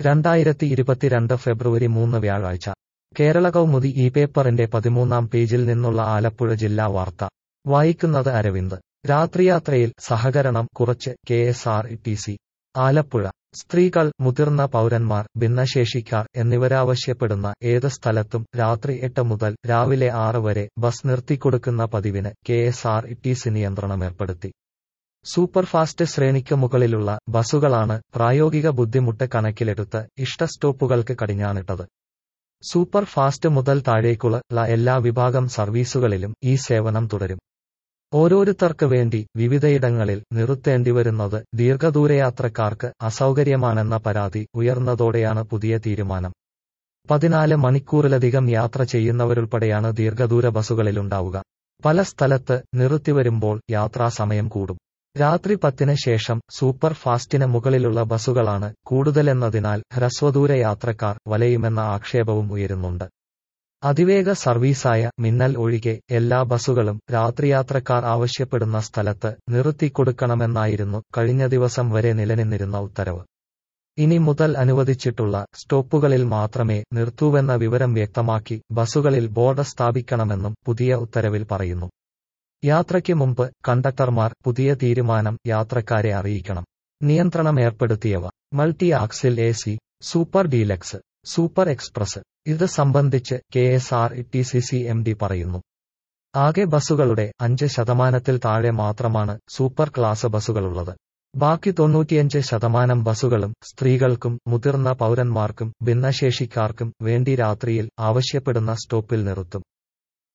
രണ്ടായിരത്തി ഇരുപത്തിരണ്ട് ഫെബ്രുവരി മൂന്ന് വ്യാഴാഴ്ച കേരള കൗമുദി ഈ പേപ്പറിന്റെ പതിമൂന്നാം പേജിൽ നിന്നുള്ള ആലപ്പുഴ ജില്ലാ വാർത്ത വായിക്കുന്നത് അരവിന്ദ് രാത്രിയാത്രയിൽ സഹകരണം കുറച്ച് K S R T C Alappuzha സ്ത്രീകൾ മുതിർന്ന പൗരന്മാർ ഭിന്നശേഷിക്കാർ എന്നിവരാവശ്യപ്പെടുന്ന ഏത് സ്ഥലത്തും രാത്രി എട്ട് മുതൽ രാവിലെ ആറ് വരെ ബസ് നിർത്തിക്കൊടുക്കുന്ന പതിവിന് K S R T C നിയന്ത്രണമേർപ്പെടുത്തി സൂപ്പർഫാസ്റ്റ് ശ്രേണിക്ക് മുകളിലുള്ള ബസുകളാണ് പ്രായോഗിക ബുദ്ധിമുട്ട് കണക്കിലെടുത്ത് ഇഷ്ട സ്റ്റോപ്പുകൾക്ക് കടിഞ്ഞാണിട്ടത് സൂപ്പർ ഫാസ്റ്റ് മുതൽ താഴേക്കുള്ള എല്ലാ വിഭാഗം സർവീസുകളിലും ഈ സേവനം തുടരും ഓരോരുത്തർക്ക് വേണ്ടി വിവിധയിടങ്ങളിൽ നിർത്തേണ്ടിവരുന്നത് ദീർഘദൂരയാത്രക്കാർക്ക് അസൗകര്യമാണെന്ന പരാതി ഉയർന്നതോടെയാണ് പുതിയ തീരുമാനം പതിനാല് മണിക്കൂറിലധികം യാത്ര ചെയ്യുന്നവരുൾപ്പെടെയാണ് ദീർഘദൂര ബസുകളിലുണ്ടാവുക പല സ്ഥലത്ത് നിർത്തിവരുമ്പോൾ യാത്രാസമയം കൂടും രാത്രി പത്തിന് ശേഷം സൂപ്പർ ഫാസ്റ്റിന് മുകളിലുള്ള ബസുകളാണ് കൂടുതലെന്നതിനാൽ ഹ്രസ്വദൂര യാത്രക്കാർ വലയുമെന്ന ആക്ഷേപവും ഉയരുന്നുണ്ട് അതിവേഗ സർവീസായ മിന്നൽ ഒഴികെ എല്ലാ ബസുകളും രാത്രിയാത്രക്കാർ ആവശ്യപ്പെടുന്ന സ്ഥലത്ത് നിർത്തിക്കൊടുക്കണമെന്നായിരുന്നു കഴിഞ്ഞ ദിവസം വരെ നിലനിന്നിരുന്ന ഉത്തരവ് ഇനി മുതൽ അനുവദിച്ചിട്ടുള്ള സ്റ്റോപ്പുകളിൽ മാത്രമേ നിർത്തൂവെന്ന വിവരം വ്യക്തമാക്കി ബസുകളിൽ ബോർഡ് സ്ഥാപിക്കണമെന്നും പുതിയ ഉത്തരവിൽ പറയുന്നു യാത്രയ്ക്ക് മുമ്പ് കണ്ടക്ടർമാർ പുതിയ തീരുമാനം യാത്രക്കാരെ അറിയിക്കണം നിയന്ത്രണം ഏർപ്പെടുത്തിയവ multi axle A C super deluxe super express ഇത് സംബന്ധിച്ച് K S R T C C M D പറയുന്നു ആകെ ബസുകളുടെ അഞ്ച് ശതമാനത്തിൽ താഴെ മാത്രമാണ് സൂപ്പർ ക്ലാസ് ബസുകളുള്ളത് ബാക്കി തൊണ്ണൂറ്റിയഞ്ച് ശതമാനം ബസുകളും സ്ത്രീകൾക്കും മുതിർന്ന പൗരന്മാർക്കും ഭിന്നശേഷിക്കാർക്കും വേണ്ടി രാത്രിയിൽ ആവശ്യപ്പെടുന്ന സ്റ്റോപ്പിൽ നിർത്തും